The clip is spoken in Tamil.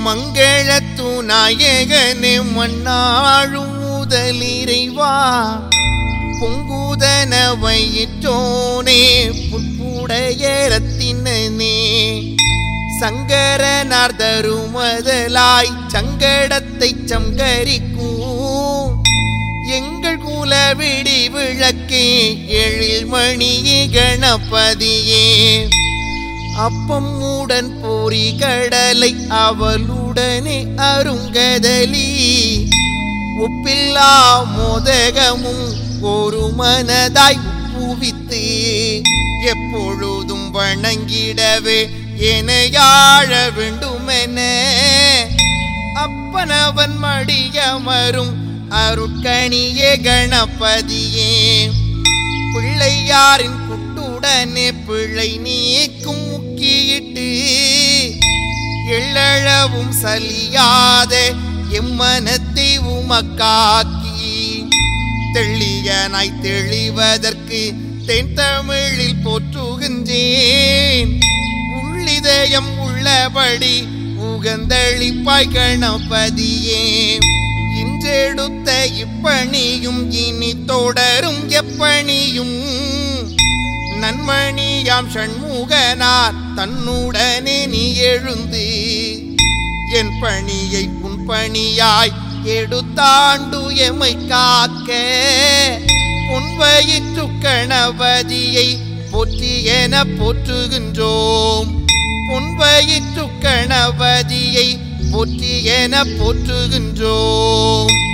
மங்களத்து நாயகனே மண்ணாழும் முதலிறைவா பொங்குதன வயிற்றோனே புட்புடைய ரத்தினனே சங்கரனார் தருமதலாய் சங்கடத்தை சங்கரிக்கும் எங்கள் குல விடி விளக்கே எழில் மணியே கணபதியே அப்பம் உடன் போரி கடலை அவளுடனே அருங்கதலி ஒப்பில்லா மோதகமும் ஒரு மனதாய் புவித்து எப்பொழுதும் வணங்கிடவே எனையாழ வேண்டுமென அப்பனவன் மடியமரும் அருட்கணியே கணபதியே பிள்ளையாரின் குட்டுடனே பிள்ளை நீக்கும் முக்கியிட்டு எள்ளளவும் சலியாத எம்மனத்தை உமக்காக்கி தெள்ளியனாய் தெளிவதற்கு தென் தமிழில் போற்றுகின்றேன் உள்ளிதயம் உள்ளபடி உகந்தளிப்பாய் கணபதியே இன்றெடுத்த இப்பணியும் இனி தொடரும் எப்பணியும் நன்மணியாம் ஷண்முகனார் தன்னுடனே நீ எழுந்து என் பணியை உன் பணியாய் எடுத்தாண்டு எமை காக்க உன் வயிற்று கணபதியை போற்றி என போற்றுகின்றோம் உன் வயிற்று கணபதியை போற்றி என போற்றுகின்றோம்